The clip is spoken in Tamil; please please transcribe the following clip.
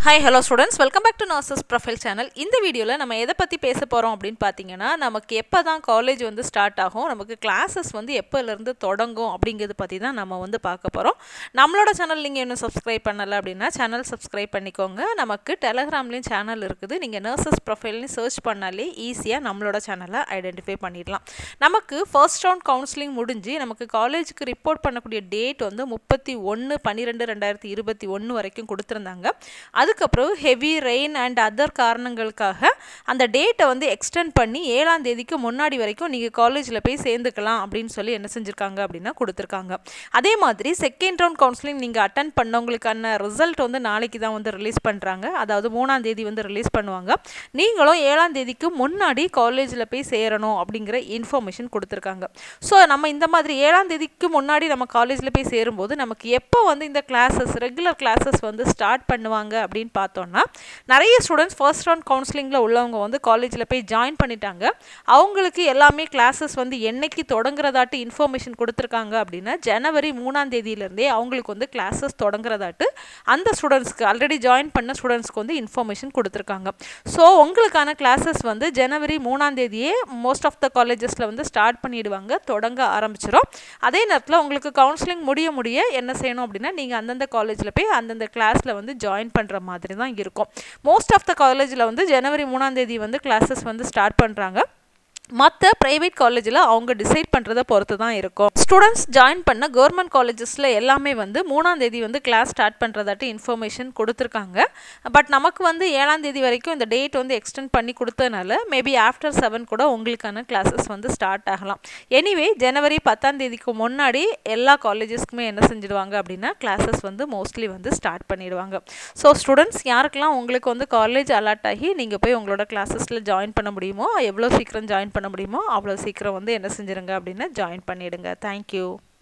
hi hello students welcome back to nurses profile channel இந்த வீடியோவில் நம்ம எதை பற்றி பேச போகிறோம் அப்படின்னு பார்த்தீங்கன்னா நமக்கு எப்போ தான் காலேஜ் வந்து ஸ்டார்ட் ஆகும் நமக்கு கிளாஸஸ் வந்து எப்போலேருந்து தொடங்கும் அப்படிங்கிறது பற்றி தான் நம்ம வந்து பார்க்க போகிறோம் நம்மளோட சேனல் நீங்கள் இன்னும் சப்ஸ்கிரைப் பண்ணலை அப்படின்னா சேனல் சப்ஸ்கிரைப் பண்ணிக்கோங்க நமக்கு டெலகிராம்லேயும் சேனல் இருக்குது நீங்கள் நர்சஸ் ப்ரொஃபைல்னு சர்ச் பண்ணாலே ஈஸியாக நம்மளோட சேனலை ஐடென்டிஃபை பண்ணிடலாம் நமக்கு ஃபர்ஸ்ட் ரவுண்ட் கவுன்சிலிங் முடிஞ்சு நமக்கு காலேஜுக்கு ரிப்போர்ட் பண்ணக்கூடிய டேட் வந்து முப்பத்தி ஒன்று பன்னிரெண்டு ரெண்டாயிரத்தி இருபத்தி ஒன்று வரைக்கும் கொடுத்துருந்தாங்க அதுக்கப்புறம் ஹெவி ரெயின் அண்ட் அதர் காரணங்களுக்காக அந்த டேட்டை வந்து எக்ஸ்டெண்ட் பண்ணி ஏழாம் தேதிக்கு முன்னாடி வரைக்கும் நீங்கள் காலேஜில் போய் சேர்ந்துக்கலாம் அப்படின்னு சொல்லி என்ன செஞ்சுருக்காங்க அப்படின்னா கொடுத்துருக்காங்க அதே மாதிரி செகண்ட் ரவுண்ட் கவுன்சிலிங் நீங்கள் அட்டன் பண்ணவங்களுக்கான ரிசல்ட் வந்து நாளைக்கு தான் வந்து ரிலீஸ் பண்ணுறாங்க அதாவது மூணாம் தேதி வந்து ரிலீஸ் பண்ணுவாங்க நீங்களும் ஏழாம் தேதிக்கு முன்னாடி காலேஜில் போய் சேரணும் அப்படிங்கிற இன்ஃபர்மேஷன் கொடுத்துருக்காங்க ஸோ நம்ம இந்த மாதிரி ஏழாம் தேதிக்கு முன்னாடி நம்ம காலேஜில் போய் சேரும்போது நமக்கு எப்போ வந்து இந்த கிளாஸஸ் ரெகுலர் கிளாஸஸ் வந்து ஸ்டார்ட் பண்ணுவாங்க அப்படின்னு பார்த்தோன்னா நிறைய ஸ்டூடெண்ட்ஸ் ஃபர்ஸ்ட் ரவுண்ட் கவுன்சிலிங்கில் உள்ளவங்க வந்து காலேஜில் போய் ஜாயின் பண்ணிட்டாங்க அவங்களுக்கு எல்லாமே கிளாஸஸ் வந்து என்னைக்கு தொடங்குறதாட்டு இன்ஃபர்மேஷன் கொடுத்துருக்காங்க அப்படின்னா ஜனவரி மூணாம் தேதியிலேருந்தே அவங்களுக்கு வந்து கிளாஸஸ் தொடங்குறதாட்டு அந்த ஸ்டூடெண்ட்ஸ்க்கு ஆல்ரெடி ஜாயின் பண்ண ஸ்டூடெண்ட்ஸ்க்கு வந்து இன்ஃபர்மேஷன் கொடுத்துருக்காங்க ஸோ உங்களுக்கான கிளாஸஸ் வந்து ஜனவரி மூணாம் தேதியே மோஸ்ட் ஆஃப் த காலேஜஸில் வந்து ஸ்டார்ட் பண்ணிடுவாங்க தொடங்க ஆரம்பிச்சிடும் அதே நேரத்தில் உங்களுக்கு கவுன்சிலிங் முடிய முடிய என்ன செய்யணும் அப்படின்னா நீங்கள் அந்தந்த காலேஜில் போய் அந்தந்த கிளாஸில் வந்து ஜாயின் பண்ணுற மாதிரி தான் இருக்கும் மோஸ்ட் ஆஃப் த காலேஜில் வந்து ஜனவரி மூணாம் தேதி வந்து கிளாஸஸ் வந்து ஸ்டார்ட் பண்ணுறாங்க மற்ற ப்ரைவேட் காலேஜில் அவங்க டிசைட் பண்ணுறதை பொறுத்து தான் இருக்கும் ஸ்டூடெண்ட்ஸ் ஜாயின் பண்ண கவர்மெண்ட் காலேஜஸில் எல்லாமே வந்து மூணாம் தேதி வந்து கிளாஸ் ஸ்டார்ட் பண்ணுறதாட்டு இன்ஃபர்மேஷன் கொடுத்துருக்காங்க பட் நமக்கு வந்து ஏழாம் தேதி வரைக்கும் இந்த டேட் வந்து எக்ஸ்டெண்ட் பண்ணி கொடுத்ததுனால மேபி ஆஃப்டர் செவன் கூட உங்களுக்கான கிளாஸஸ் வந்து ஸ்டார்ட் ஆகலாம் எனிவே ஜனவரி பத்தாம் தேதிக்கு முன்னாடி எல்லா காலேஜஸ்க்குமே என்ன செஞ்சிடுவாங்க அப்படின்னா கிளாஸஸ் வந்து மோஸ்ட்லி வந்து ஸ்டார்ட் பண்ணிடுவாங்க ஸோ ஸ்டூடெண்ட்ஸ் யாருக்கெல்லாம் உங்களுக்கு வந்து காலேஜ் அலாட் ஆகி நீங்கள் போய் உங்களோட கிளாஸஸில் ஜாயின் பண்ண முடியுமோ எவ்வளோ சீக்கிரம் ஜாயின் பண்ண முடியுமோ அவ்வளோ சீக்கிரம் வந்து என்ன செஞ்சுருங்க அப்படின்னு ஜாயின் பண்ணிவிடுங்க தேங்க்யூ